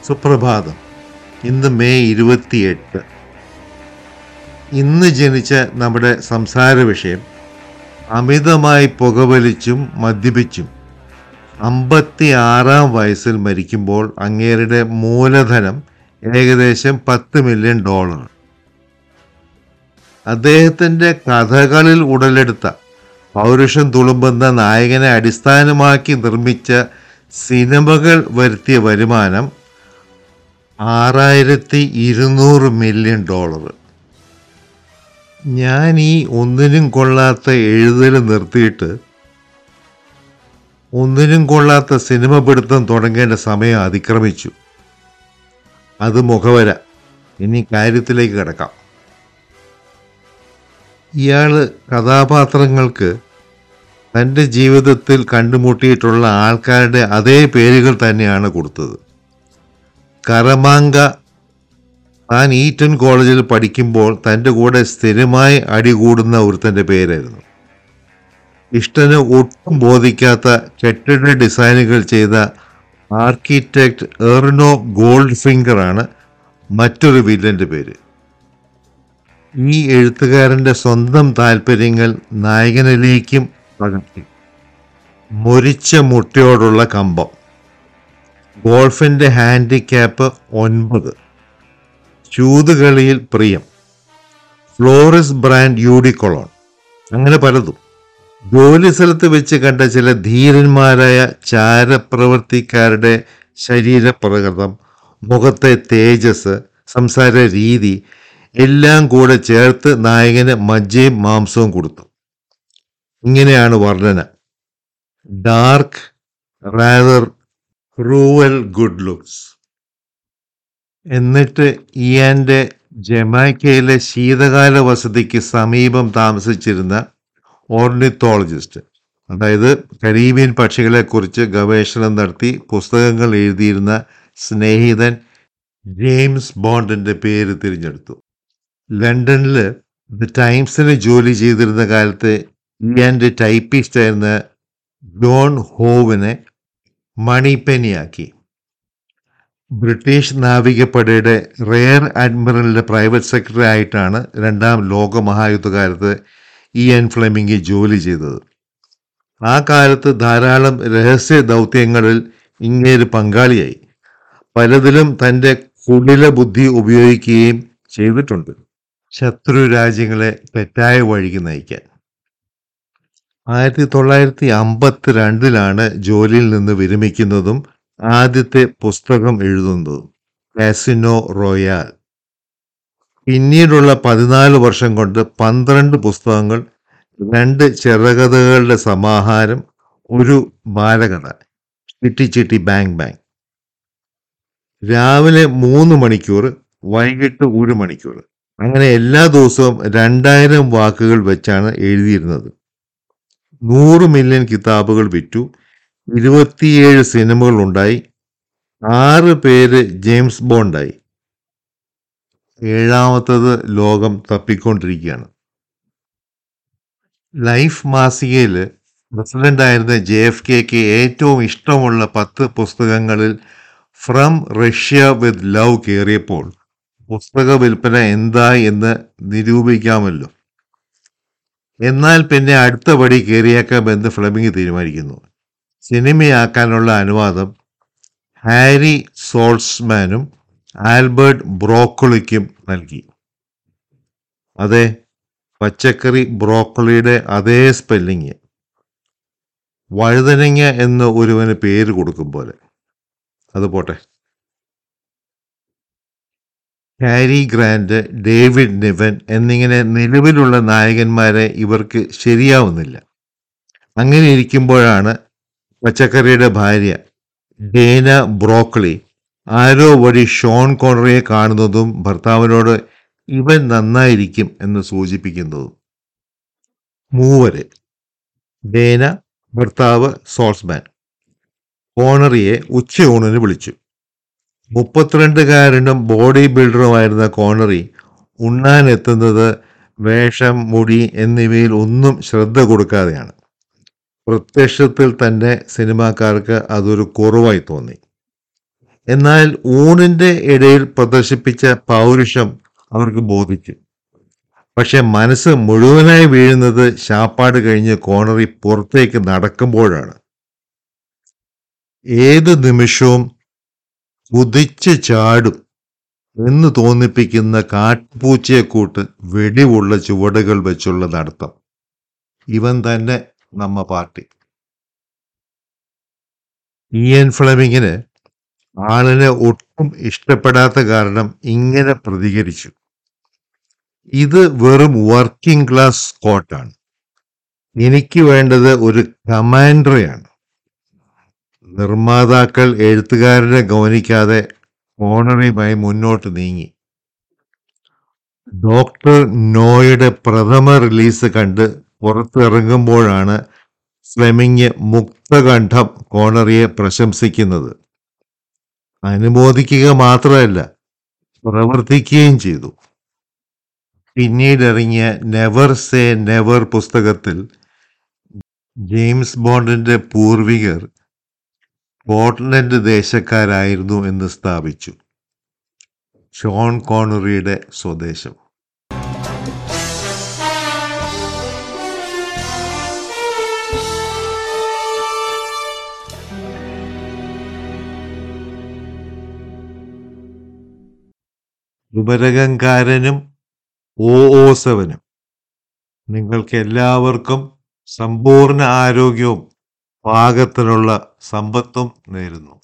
സുപ്രഭാതം ഇന്ന് മെയ് ഇരുപത്തിയെട്ട് ഇന്ന് ജനിച്ച നമ്മുടെ സംസാര വിഷയം അമിതമായി പുകവലിച്ചും മദ്യപിച്ചും അമ്പത്തി ആറാം വയസ്സിൽ മരിക്കുമ്പോൾ അങ്ങേരുടെ മൂലധനം ഏകദേശം പത്ത് മില്യൺ ഡോളർ അദ്ദേഹത്തിൻ്റെ കഥകളിൽ ഉടലെടുത്ത പൗരുഷം തുളുമ്പുന്ന നായകനെ അടിസ്ഥാനമാക്കി നിർമ്മിച്ച സിനിമകൾ വരുത്തിയ വരുമാനം ആറായിരത്തി ഇരുന്നൂറ് മില്യൺ ഡോളർ ഞാൻ ഈ ഒന്നിനും കൊള്ളാത്ത എഴുതൽ നിർത്തിയിട്ട് ഒന്നിനും കൊള്ളാത്ത സിനിമ പിടുത്തം തുടങ്ങേണ്ട സമയം അതിക്രമിച്ചു അത് മുഖവര ഇനി കാര്യത്തിലേക്ക് കിടക്കാം ഇയാൾ കഥാപാത്രങ്ങൾക്ക് തൻ്റെ ജീവിതത്തിൽ കണ്ടുമുട്ടിയിട്ടുള്ള ആൾക്കാരുടെ അതേ പേരുകൾ തന്നെയാണ് കൊടുത്തത് കരമാങ്ക താൻ ഈറ്റൺ കോളേജിൽ പഠിക്കുമ്പോൾ തൻ്റെ കൂടെ സ്ഥിരമായി അടികൂടുന്ന ഒരുത്തൻ്റെ പേരായിരുന്നു ഇഷ്ടന് ഒട്ടും ബോധിക്കാത്ത കെട്ടിട ഡിസൈനുകൾ ചെയ്ത ആർക്കിടെക്ട് എർണോ ഗോൾഡ് ഫിംഗറാണ് മറ്റൊരു വില്ലൻ്റെ പേര് ഈ എഴുത്തുകാരൻ്റെ സ്വന്തം താല്പര്യങ്ങൾ നായകനിലേക്കും പകർത്തി മൊരിച്ച മുട്ടയോടുള്ള കമ്പം ഗോൾഫിൻ്റെ ഹാൻഡിക്യാപ്പ് ഒൻപത് ചൂതുകളിയിൽ പ്രിയം ഫ്ലോറിസ് ബ്രാൻഡ് യൂഡിക്കൊളോൺ അങ്ങനെ പലതും ജോലി സ്ഥലത്ത് വെച്ച് കണ്ട ചില ധീരന്മാരായ ചാരപ്രവർത്തിക്കാരുടെ ശരീരപ്രകൃതം മുഖത്തെ തേജസ് സംസാര രീതി എല്ലാം കൂടെ ചേർത്ത് നായകന് മജ്ജയും മാംസവും കൊടുത്തു ഇങ്ങനെയാണ് വർണ്ണന dark rather cruel good looks എന്നിട്ട് ഇയാൻ്റെ ജമാക്കയിലെ ശീതകാല വസതിക്ക് സമീപം താമസിച്ചിരുന്ന ഓർണിത്തോളജിസ്റ്റ് അതായത് കരീബിയൻ പക്ഷികളെക്കുറിച്ച് ഗവേഷണം നടത്തി പുസ്തകങ്ങൾ എഴുതിയിരുന്ന സ്നേഹിതൻ ജെയിംസ് ബോണ്ടിൻ്റെ പേര് തിരഞ്ഞെടുത്തു ലണ്ടനിൽ ദ ടൈംസിന് ജോലി ചെയ്തിരുന്ന കാലത്ത് ഇയാൻ്റെ ടൈപ്പിസ്റ്റ് ആയിരുന്ന ജോൺ ഹോവിനെ മണിപ്പെനിയാക്കി ബ്രിട്ടീഷ് നാവികപ്പടയുടെ റെയർ അഡ്മിറലിൻ്റെ പ്രൈവറ്റ് സെക്രട്ടറി ആയിട്ടാണ് രണ്ടാം ലോക മഹായുദ്ധകാലത്ത് ഇ എൻ ഫ്ലെമിംഗ് ജോലി ചെയ്തത് ആ കാലത്ത് ധാരാളം രഹസ്യ ദൗത്യങ്ങളിൽ ഇങ്ങേര് പങ്കാളിയായി പലതിലും തൻ്റെ കുടില ബുദ്ധി ഉപയോഗിക്കുകയും ചെയ്തിട്ടുണ്ട് ശത്രു രാജ്യങ്ങളെ തെറ്റായ വഴിക്ക് നയിക്കാൻ ആയിരത്തി തൊള്ളായിരത്തി അമ്പത്തി രണ്ടിലാണ് ജോലിയിൽ നിന്ന് വിരമിക്കുന്നതും ആദ്യത്തെ പുസ്തകം എഴുതുന്നതും കാസിനോ റോയാൽ പിന്നീടുള്ള പതിനാല് വർഷം കൊണ്ട് പന്ത്രണ്ട് പുസ്തകങ്ങൾ രണ്ട് ചെറുകഥകളുടെ സമാഹാരം ഒരു ബാലകഥ ചിട്ടി ചിട്ടി ബാങ് ബാങ് രാവിലെ മൂന്ന് മണിക്കൂർ വൈകിട്ട് ഒരു മണിക്കൂർ അങ്ങനെ എല്ലാ ദിവസവും രണ്ടായിരം വാക്കുകൾ വെച്ചാണ് എഴുതിയിരുന്നത് നൂറ് മില്യൺ കിതാബുകൾ വിറ്റു ഇരുപത്തിയേഴ് സിനിമകൾ ഉണ്ടായി ആറ് പേര് ജെയിംസ് ബോണ്ടായി ഏഴാമത്തത് ലോകം തപ്പിക്കൊണ്ടിരിക്കുകയാണ് ലൈഫ് മാസികയിൽ പ്രസിഡന്റായിരുന്ന ജെ എഫ് കെക്ക് ഏറ്റവും ഇഷ്ടമുള്ള പത്ത് പുസ്തകങ്ങളിൽ ഫ്രം റഷ്യ വിത്ത് ലവ് കയറിയപ്പോൾ പുസ്തക വിൽപ്പന എന്തായി എന്ന് നിരൂപിക്കാമല്ലോ എന്നാൽ പിന്നെ അടുത്ത പടി കയറിയേക്കാമെന്ന് ഫ്ലെമിംഗ് തീരുമാനിക്കുന്നു സിനിമയാക്കാനുള്ള അനുവാദം ഹാരി സോൾസ്മാനും ആൽബർട്ട് ബ്രോക്കോളിക്കും നൽകി അതെ പച്ചക്കറി ബ്രോക്കോളിയുടെ അതേ സ്പെല്ലിങ് വഴുതനങ്ങ എന്ന് ഒരുവന് പേര് കൊടുക്കും പോലെ അത് പോട്ടെ ഹാരി ഗ്രാൻഡ് ഡേവിഡ് നിവൻ എന്നിങ്ങനെ നിലവിലുള്ള നായകന്മാരെ ഇവർക്ക് ശരിയാവുന്നില്ല അങ്ങനെ ഇരിക്കുമ്പോഴാണ് പച്ചക്കറിയുടെ ഭാര്യ ഡേന ബ്രോക്കളി ആരോ വഴി ഷോൺ കോണറിയെ കാണുന്നതും ഭർത്താവിനോട് ഇവൻ നന്നായിരിക്കും എന്ന് സൂചിപ്പിക്കുന്നതും മൂവര് ഡേന ഭർത്താവ് സോൾസ്മാൻ കോണറിയെ ഉച്ചയൂണിന് വിളിച്ചു മുപ്പത്തിരണ്ടുകാരനും ബോഡി ബിൽഡറുമായിരുന്ന കോണറി ഉണ്ണാൻ എത്തുന്നത് വേഷം മുടി എന്നിവയിൽ ഒന്നും ശ്രദ്ധ കൊടുക്കാതെയാണ് പ്രത്യക്ഷത്തിൽ തന്നെ സിനിമാക്കാർക്ക് അതൊരു കുറവായി തോന്നി എന്നാൽ ഊണിന്റെ ഇടയിൽ പ്രദർശിപ്പിച്ച പൗരുഷം അവർക്ക് ബോധിച്ചു പക്ഷെ മനസ്സ് മുഴുവനായി വീഴുന്നത് ശാപ്പാട് കഴിഞ്ഞ് കോണറി പുറത്തേക്ക് നടക്കുമ്പോഴാണ് ഏത് നിമിഷവും കുതിച്ച് ചാടും എന്ന് തോന്നിപ്പിക്കുന്ന കാട്ടുപൂച്ചയെ കൂട്ട് വെടിവുള്ള ചുവടുകൾ വെച്ചുള്ള നടത്തം ഇവൻ തന്നെ നമ്മ പാർട്ടി ഇയൻ ഫ്ലമിങ്ങിന് ആളിനെ ഒട്ടും ഇഷ്ടപ്പെടാത്ത കാരണം ഇങ്ങനെ പ്രതികരിച്ചു ഇത് വെറും വർക്കിംഗ് ക്ലാസ് സ്കോട്ടാണ് എനിക്ക് വേണ്ടത് ഒരു കമാൻഡറെയാണ് നിർമ്മാതാക്കൾ എഴുത്തുകാരനെ ഗൗനിക്കാതെ ഓണറിയുമായി മുന്നോട്ട് നീങ്ങി ഡോക്ടർ നോയുടെ പ്രഥമ റിലീസ് കണ്ട് പുറത്തിറങ്ങുമ്പോഴാണ് ഫ്ലെമിങ് മുക്തകണ്ഠം കോണറിയെ പ്രശംസിക്കുന്നത് അനുമോദിക്കുക മാത്രമല്ല പ്രവർത്തിക്കുകയും ചെയ്തു പിന്നീട് ഇറങ്ങിയ നെവർ സേ നെവർ പുസ്തകത്തിൽ ജെയിംസ് ബോണ്ടിന്റെ പൂർവികർ സ്കോട്ട്ലൻഡ് ദേശക്കാരായിരുന്നു എന്ന് സ്ഥാപിച്ചു ഷോൺ കോണറിയുടെ സ്വദേശം ഉപരകങ്കാരനും ഓ ഓ സെവനും നിങ്ങൾക്ക് എല്ലാവർക്കും സമ്പൂർണ്ണ ആരോഗ്യവും പാകത്തിനുള്ള സമ്പത്തും നേരുന്നു